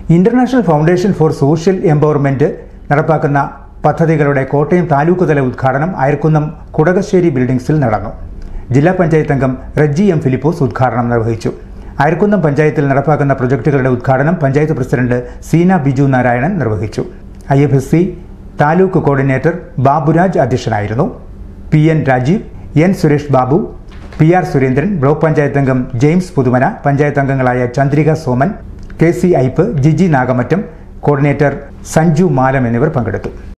international foundation for social empowerment നടപ്പാക്കുന്ന പദ്ധതികളുടെ കോട്ടയം താലൂക്ക് തല ഉദ്ഘാടനം അയർക്കുന്നം കുടകശ്ശേരി ബിൽഡിംഗ്സിൽ നടന്നു ജില്ലാ പഞ്ചായത്ത് അംഗം റജ്ജി എം ഫിലിപ്പോസ് ഉദ്ഘാടനം നിർവഹിച്ചു അയർക്കുന്നം പഞ്ചായത്തിൽ നടപ്പാക്കുന്ന പ്രൊജക്ടുകളുടെ ഉദ്ഘാടനം പഞ്ചായത്ത് പ്രസിഡന്റ് സീന ബിജു നാരായണൻ നിർവഹിച്ചു I F S C taluk coordinator Baburaj അധ്യക്ഷനായിരുന്നു P N Rajeev N Suresh Babu P R Surendran block panchayat അംഗം ജെയിംസ് പുതുമന പഞ്ചായത്ത് അംഗങ്ങളായ Chandrika Soman K C Aipe Jiji Nagamattam coordinator Sanju Malam എന്നിവർ പങ്കെടുത്തു